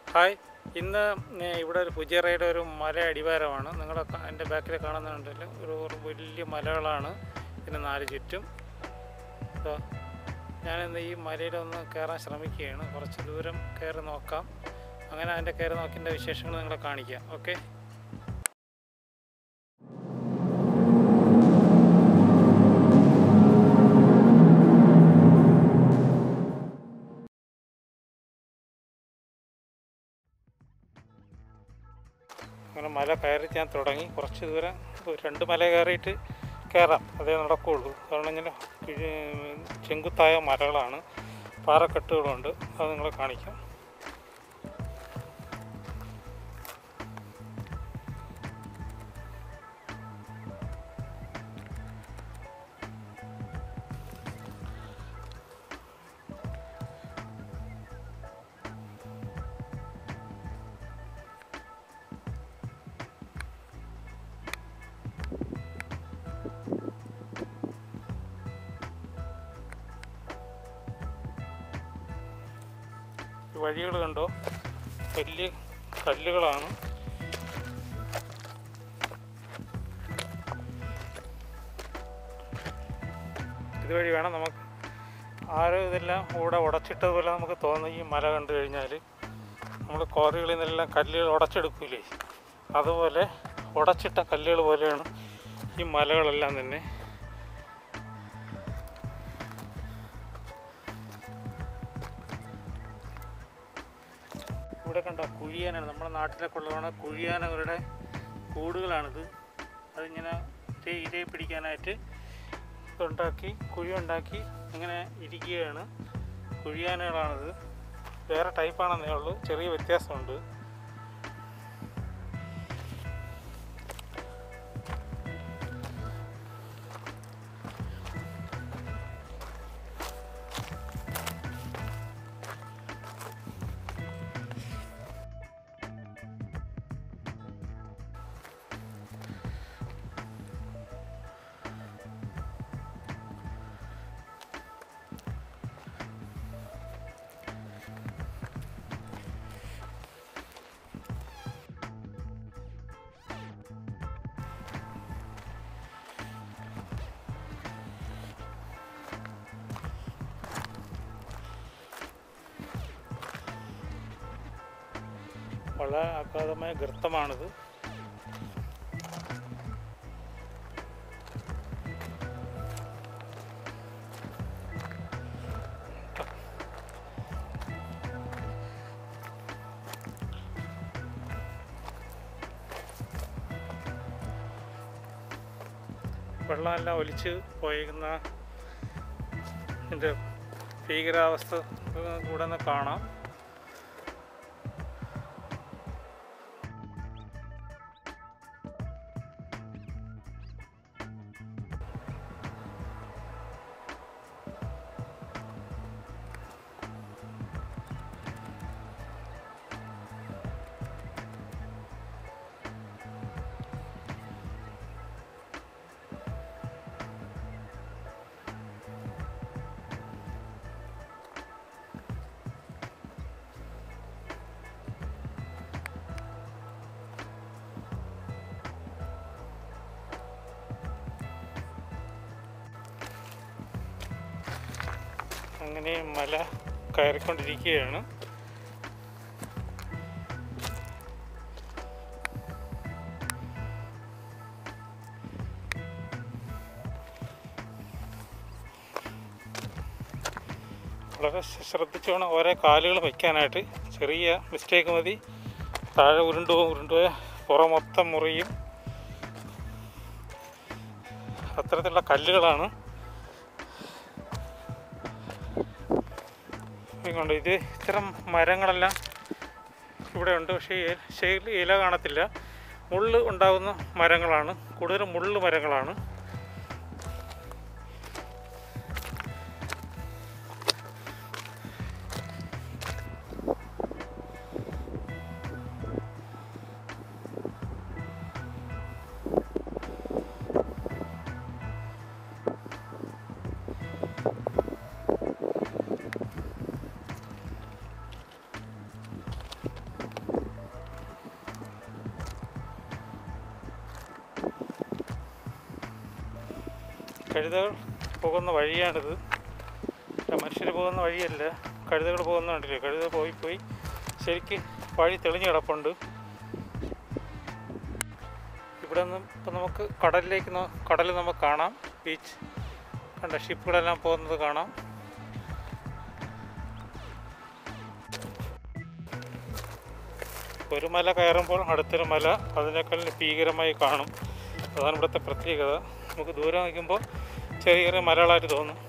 hi ഇന്ന് ഏ, ഇവിടെ ഒരു ഫുജിറയുടെ ഒരു മല അടിവാരമാണ് നിങ്ങൾ എൻ്റെ ബാക്കിൽ കാണുന്നുണ്ടല്ലോ ഒരു ഒരു വലിയ മലകളാണ് ഇതിന് നാല് ചുറ്റും ഇതാ, ഞാനിന്ന് ഈ മലയിലൊന്ന് കയറാൻ ശ്രമിക്കുകയാണ് കുറച്ച് ദൂരം കയറി നോക്കാം അങ്ങനെ അതിൻ്റെ കയറി നോക്കിൻ്റെ വിശേഷങ്ങൾ നിങ്ങളെ കാണിക്കാം ഓക്കെ അങ്ങനെ മല കയറി ഞാൻ തുടങ്ങി കുറച്ച് ദൂരം ഒരു രണ്ട് മല കയറിയിട്ട് കയറാം അതേ നടക്കുകയുള്ളൂ കാരണം ഇങ്ങനെ കിഴി- ചെങ്കുത്തായ മലകളാണ് പാറക്കെട്ടുകളുണ്ട് അത് നിങ്ങളെ കാണിക്കാം ഈ വഴികൾ കണ്ടോ വലിയ കല്ലുകളാണ് ഇതുവഴി വേണം നമുക്ക് ആരോ ഇതെല്ലാം ഇവിടെ ഉടച്ചിട്ടതുപോലെ നമുക്ക് തോന്നും ഈ മല കണ്ടു കഴിഞ്ഞാൽ നമ്മൾ ക്വാറികളിൽ നിന്നെല്ലാം കല്ലുകൾ ഉടച്ചെടുക്കൂലേ അതുപോലെ ഉടച്ചിട്ട കല്ലുകൾ പോലെയാണ് ഈ മലകളെല്ലാം തന്നെ ഇവിടെ കണ്ടോ കുഴിയാനാണ് നമ്മുടെ നാട്ടിലൊക്കെ ഉള്ളതാണ് കുഴിയാനകളുടെ കൂടുകളാണിത് അതിങ്ങനെ ഇരേ ഇരയെ പിടിക്കാനായിട്ട് ഉണ്ടാക്കി കുഴി ഉണ്ടാക്കി ഇങ്ങനെ ഇരിക്കുകയാണ് കുഴിയാനകളാണിത് വേറെ ടൈപ്പാണെന്നേ ഉള്ളൂ ചെറിയ വ്യത്യാസമുണ്ട് വളരെ അഗാധമായ ഗർത്തമാണിത് വെള്ളമെല്ലാം ഒലിച്ച് പോയിരിക്കുന്ന ഇതിൻ്റെ ഭീകരാവസ്ഥ കൂടെ നിന്ന് കാണാം അങ്ങനെ മല കയറിക്കൊണ്ടിരിക്കുകയാണ് വളരെ ശ്രദ്ധിച്ച് വേണം ഓരോ കാലുകൾ വയ്ക്കാനായിട്ട് ചെറിയ മിസ്റ്റേക്ക് മതി താഴെ ഉരുണ്ടു പോകും ഉരുണ്ടു പോയാൽ പുറം മൊത്തം മുറിയും അത്തരത്തിലുള്ള കല്ലുകളാണ് കൊണ്ട് ഇത് ഇത്തരം മരങ്ങളെല്ലാം ഇവിടെ ഉണ്ട് പക്ഷേ ഈ ശൈലി ഇല കാണത്തില്ല മുള്ള് ഉണ്ടാകുന്ന മരങ്ങളാണ് കൂടുതലും മുള്ള് മരങ്ങളാണ് കഴുതകൾ പോകുന്ന വഴിയാണിത് മനുഷ്യർ പോകുന്ന വഴിയല്ല കഴുതകൾ പോകുന്ന കണ്ടില്ലേ കഴുത പോയി പോയി ശരിക്ക് വഴി തെളിഞ്ഞ് കിടപ്പുണ്ട് ഇവിടെ നിന്ന് ഇപ്പം നമുക്ക് കടലിലേക്ക് നോ- കടൽ നമുക്ക് കാണാം ബീച്ച് കണ്ട ഷിപ്പുകളെല്ലാം പോകുന്നത് കാണാം ഒരു മല കയറുമ്പോൾ അടുത്തൊരു മല അതിനേക്കാൾ ഭീകരമായി കാണും അതാണ് ഇവിടുത്തെ പ്രത്യേകത നമുക്ക് ദൂരെ നിൽക്കുമ്പോൾ ചെറിയ ചെറിയ മലകളായിട്ട് തോന്നും